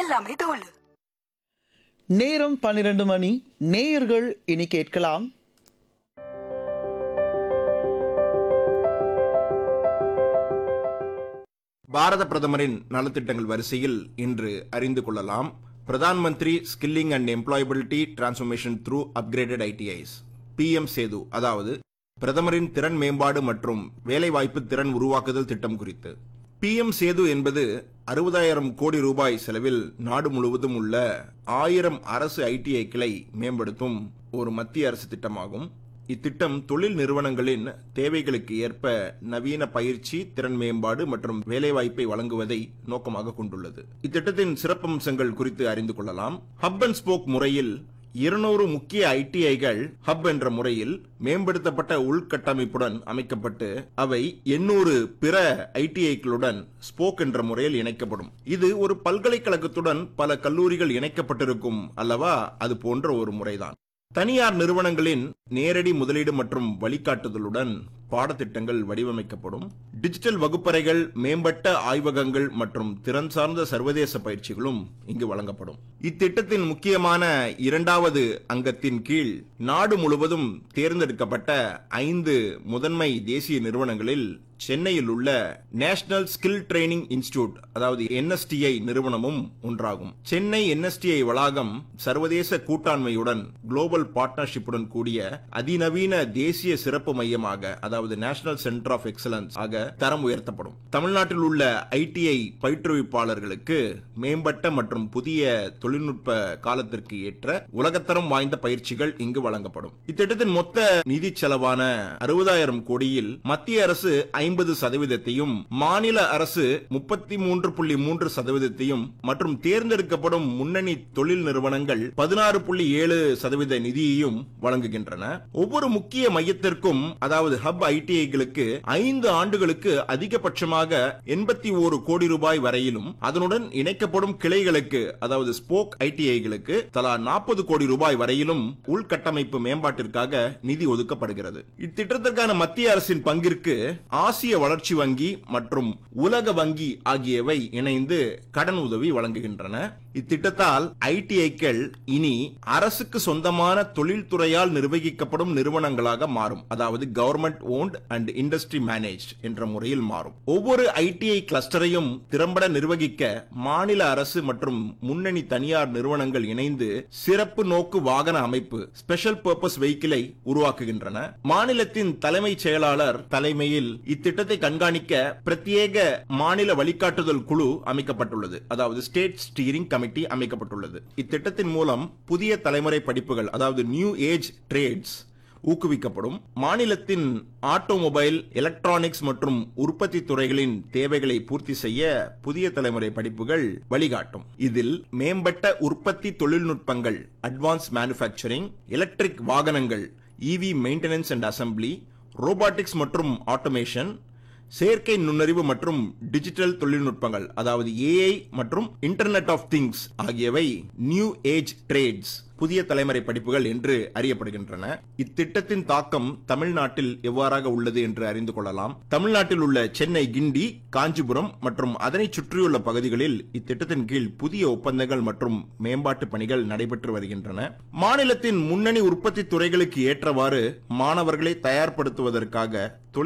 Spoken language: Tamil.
எல்லாமே தோல் நேரம் பன்னிரண்டு மணி நேயர்கள் இனி கேட்கலாம் பாரத பிரதமரின் நலத்திட்டங்கள் வரிசையில் இன்று அறிந்து கொள்ளலாம் Pradhan Mantri skilling and employability transformation through upgraded ITIs PM Setu அதாவது பிரதமரின் திறன் மேம்பாடு மற்றும் வேலைவாய்ப்பு திறன் உருவாக்குதல் திட்டம் குறித்து பிஎம் சேது என்பது அறுபதாயிரம் கோடி ரூபாய் செலவில் நாடு முழுவதும் உள்ள ஆயிரம் அரசு ஐடிஐக்களை மேம்படுத்தும் ஒரு மத்திய அரசு திட்டமாகும் இத்திட்டம் தொழில் நிறுவனங்களின் தேவைகளுக்கு ஏற்ப நவீன பயிற்சி திறன் மேம்பாடு மற்றும் வேலைவாய்ப்பை வழங்குவதை நோக்கமாக கொண்டுள்ளது இத்திட்டத்தின் சிறப்பம்சங்கள் குறித்து அறிந்து கொள்ளலாம் ஹப் அண்ட் ஸ்போக் முறையில் இருநூறு முக்கிய ஐடிஐகள் ஹப் என்ற முறையில் மேம்படுத்தப்பட்ட உள்கட்டமைப்புடன் அமைக்கப்பட்டு அவை எண்ணூறு பிற ஐடிஐக்களுடன் ஸ்போக் என்ற முறையில் இணைக்கப்படும் இது ஒரு பல்கலைக்கழகத்துடன் பல கல்லூரிகள் இணைக்கப்பட்டிருக்கும் அல்லவா அது போன்ற ஒரு முறைதான் தனியார் நிறுவனங்களின் நேரடி முதலீடு மற்றும் வழிகாட்டுதலுடன் பாடத்திட்டங்கள் வடிவமைக்கப்படும் டிஜிட்டல் வகுப்பறைகள் மேம்பட்ட ஆய்வகங்கள் மற்றும் திறன் சார்ந்த சர்வதேச பயிற்சிகளும் இங்கு வழங்கப்படும் இத்திட்டத்தின் முக்கியமான இரண்டாவது அங்கத்தின் கீழ் நாடு முழுவதும் தேர்ந்தெடுக்கப்பட்ட ஐந்து முதன்மை தேசிய நிறுவனங்களில் சென்னையில் உள்ள நேஷனல் ஸ்கில் ட்ரைனிங் இன்ஸ்டிடியூட் அதாவது என்எஸ்டிஐ நிறுவனமும் ஒன்றாகும் சென்னை என்எஸ்டிஐ வளாகம் சர்வதேச கூட்டாண்மையுடன் குளோபல் பார்ட்னர்ஷிப்புடன் கூடிய அதிநவீன தேசிய சிறப்பு மையமாக அதாவது நேஷனல் சென்டர் ஆஃப் எக்ஸலன்ஸ் ஆக தரம் உயர்த்தப்படும் தமிழ்நாட்டில் உள்ள ஐடிஐ பயிற்றுவிப்பாளர்களுக்கு மேம்பட்ட மற்றும் புதிய தொழில்நுட்ப காலத்திற்கு ஏற்ற உலகத்தரம் வாய்ந்த பயிற்சிகள் இங்கு வழங்கப்படும் இத்திட்டத்தின் மொத்த நிதி செலவான அறுபதாயிரம் கோடியில் மத்திய அரசு ஐம்பது சதவீதத்தையும் மாநில அரசு முப்பத்தி மூன்று புள்ளி மூன்று சதவீதத்தையும் மற்றும் தேர்ந்தெடுக்கப்படும் முன்னணி தொழில் நிறுவனங்கள் பதினாறு புள்ளி ஏழு சதவீத நிதியையும் வழங்குகின்றன ஒவ்வொரு முக்கிய மையத்திற்கும் அதாவது ஹப் ஐடிஐகளுக்கு ஐந்து ஆண்டுகளுக்கு அதிகபட்சமாக எண்பத்தி ஒரு கோடி ரூபாய் வரையிலும் அதனுடன் இணைக்கப்படும் கிளைகளுக்கு அதாவது ஸ்போக் ஐடிஐகளுக்கு தலா நாற்பது கோடி ரூபாய் வரையிலும் உள்கட்டமைப்பு மேம்பாட்டிற்காக நிதி ஒதுக்கப்படுகிறது இத்திட்டத்திற்கான மத்திய அரசின் பங்கிற்கு ஆசிய வளர்ச்சி வங்கி மற்றும் உலக வங்கி ஆகியவை இணைந்து கடன் உதவி வழங்குகின்றன இத்திட்டத்தால் ஐடிஐக்கள் இனி அரசுக்கு சொந்தமான தொழில்துறையால் நிர்வகிக்கப்படும் நிறுவனங்களாக மாறும் அதாவது government owned and industry manage என்ற முறையில் மாறும் ஒவ்வொரு ஐடிஐ கிளஸ்டரையும் திறம்பட நிர்வகிக்க மாநில அரசு மற்றும் முன்னணி தனியார் நிறுவனங்கள் இணைந்து சிறப்பு நோக்கு வாகன அமைப்பு ஸ்பெஷல் பர்பஸ் வெஹிக்கிளை உருவாக்குகின்றன மாநிலத்தின் தலைமைச் செயலாளர் தலைமையில் இத்திட்டத்தை கண்காணிக்க பிரத்யேக மாநில வழிகாட்டுதல் குழு அமைக்கப்பட்டுள்ளது அதாவது ஸ்டேட் ஸ்டீரிங் கமிட்டி அமைக்கப்பட்டுள்ளது இத்திட்டத்தின் மூலம் புதிய தலைமுறை படிப்புகள் அதாவது நியூ ஏஜ் ட்ரேட்ஸ் ஊக்குவிக்கப்படும் மாநிலத்தின் ஆட்டோமொபைல் எலக்ட்ரானிக்ஸ் மற்றும் உற்பத்தி துறைகளின் தேவைகளை பூர்த்தி செய்ய புதிய தலைமுறை படிப்புகள் வழிகாட்டும் இதில் மேம்பட்ட உற்பத்தி தொழில்நுட்பங்கள் அட்வான்ஸ் மேனுஃபேக்சரிங் எலக்ட்ரிக் வாகனங்கள் EV maintenance and assembly robotics மற்றும் ஆட்டோமேஷன் செயற்கை நுண்ணறிவு மற்றும் டிஜிட்டல் தொழில்நுட்பங்கள் அதாவது ஏஐ மற்றும் இன்டர்நெட் ஆஃப் திங்ஸ் ஆகியவை நியூ ஏஜ் ட்ரேட்ஸ் புதிய தலைமுறை படிப்புகள் என்று அறியப்படுகின்றன இத்திட்டத்தின் தாக்கம் தமிழ்நாட்டில் எவ்வாறாக உள்ளது என்று அறிந்து கொள்ளலாம் தமிழ்நாட்டில் உள்ள சென்னை கிண்டி காஞ்சிபுரம் மற்றும் அதனை சுற்றியுள்ள பகுதிகளில் இத்திட்டத்தின் கீழ் புதிய ஒப்பந்தங்கள் மற்றும் மேம்பாட்டு பணிகள் நடைபெற்று வருகின்றன மாநிலத்தின் முன்னணி உற்பத்தி துறைகளுக்கு ஏற்றவாறு மாணவர்களை தயார்படுத்துவதற்காக தொழில்